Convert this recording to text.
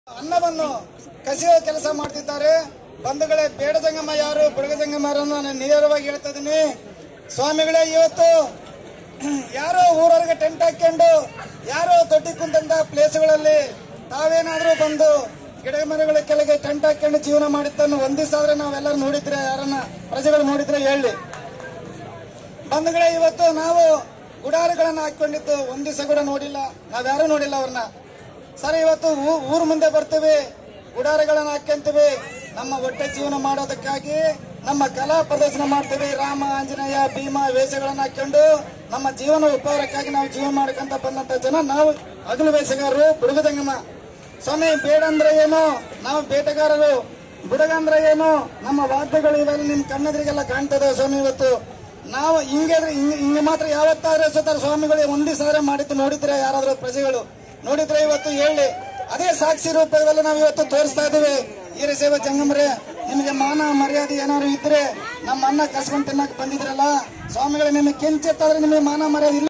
ಅನ್ನವನ್ನು ಕಸಿಯುವ ಕೆಲಸ ಮಾಡ್ತಿದ್ದಾರೆ ಬಂಧುಗಳೇ ಬೇಡ ಜಂಗಮ ಯಾರು ಬುಡಗ ಜಂಗಮ ಯಾರನ್ನು ನಾನು ನೇರವಾಗಿ ಹೇಳ್ತಾ ಇದ್ದೀನಿ ಸ್ವಾಮಿಗಳೇ ಇವತ್ತು ಯಾರೋ ಊರವರೆಗೆ ಟೆಂಟ್ ಹಾಕೊಂಡು ಯಾರೋ ದೊಡ್ಡ ಕುಂತಂತ ಪ್ಲೇಸ್ಗಳಲ್ಲಿ ತಾವೇನಾದ್ರೂ ಬಂದು ಗಿಡ ಮರಗಳ ಕೆಳಗೆ ಟೆಂಟ್ ಹಾಕೊಂಡು ಜೀವನ ಮಾಡಿದ್ದನ್ನು ಒಂದಿಸಾದ್ರೆ ನಾವೆಲ್ಲರೂ ನೋಡಿದ್ರೆ ಯಾರನ್ನ ಪ್ರಜೆಗಳು ನೋಡಿದ್ರೆ ಹೇಳಿ ಬಂಧುಗಳೇ ಇವತ್ತು ನಾವು ಗುಡಾರಗಳನ್ನ ಹಾಕೊಂಡಿದ್ದು ಒಂದ್ ದಿವಸ ಕೂಡ ನೋಡಿಲ್ಲ ನಾವ್ಯಾರು ನೋಡಿಲ್ಲ ಅವ್ರನ್ನ ಸರ್ ಇವತ್ತು ಊ- ಊರ್ ಮುಂದೆ ಬರ್ತೀವಿ ಗುಡಾರಗಳನ್ನ ಹಾಕ್ಯಂತೀವಿ ನಮ್ಮ ಹೊಟ್ಟೆ ಜೀವನ ಮಾಡೋದಕ್ಕಾಗಿ ನಮ್ಮ ಕಲಾ ಪ್ರದರ್ಶನ ಮಾಡ್ತೀವಿ ರಾಮ ಆಂಜನೇಯ ಭೀಮ ವೇಷಗಳನ್ನ ಹಾಕೊಂಡು ನಮ್ಮ ಜೀವನ ಉಪಹಾರಕ್ಕಾಗಿ ನಾವು ಜೀವನ ಮಾಡ್ಕೊಂತ ಬಂದಂತ ಜನ ನಾವು ಹಗಲು ವೇಷಗಾರರು ಬುಡುಗದಂಗಮ ಸ್ವಾಮಿ ಬೇಡ ಅಂದ್ರೆ ಏನು ನಾವು ಬೇಟೆಗಾರರು ಬುಡಗ ಅಂದ್ರೆ ಏನು ನಮ್ಮ ವಾದ್ಯಗಳು ಇವೆಲ್ಲ ನಿಮ್ ಕಣ್ಣೆದ್ರಿಗೆಲ್ಲ ಕಾಣ್ತದೆ ಸ್ವಾಮಿ ಇವತ್ತು ನಾವು ಹಿಂಗೆ ಹಿಂಗೆ ಹಿಂಗೆ ಮಾತ್ರ ಯಾವತ್ತಾದ್ರೆ ಸುತ್ತಾರ ಸ್ವಾಮಿಗಳು ಒಂದೇ ಸಾರಿ ಮಾಡಿದ್ದು ನೋಡಿದ್ರೆ ಯಾರಾದ್ರೂ ಪ್ರಜೆಗಳು ನೋಡಿದ್ರೆ ಇವತ್ತು ಹೇಳಿ ಅದೇ ಸಾಕ್ಷಿ ರೂಪದಲ್ಲಿ ನಾವು ಇವತ್ತು ತೋರಿಸ್ತಾ ಇದೀವಿ ಈರಸೇವ ಜಂಗಮರೇ ನಿಮಗೆ ಮಾನ ಮರ್ಯಾದೆ ಏನಾದ್ರು ಇದ್ರೆ ನಮ್ಮ ಅನ್ನ ಕಸ್ಕೊಂಡ್ ತಿನ್ನಕ್ ಬಂದಿದ್ರಲ್ಲ ಸ್ವಾಮಿಗಳು ನಿಮಗೆ ಕೆಂಚೆತ್ತಾದ್ರೆ ನಿಮಗೆ ಮಾನ ಮರ್ಯಾದೆ ಇಲ್ಲ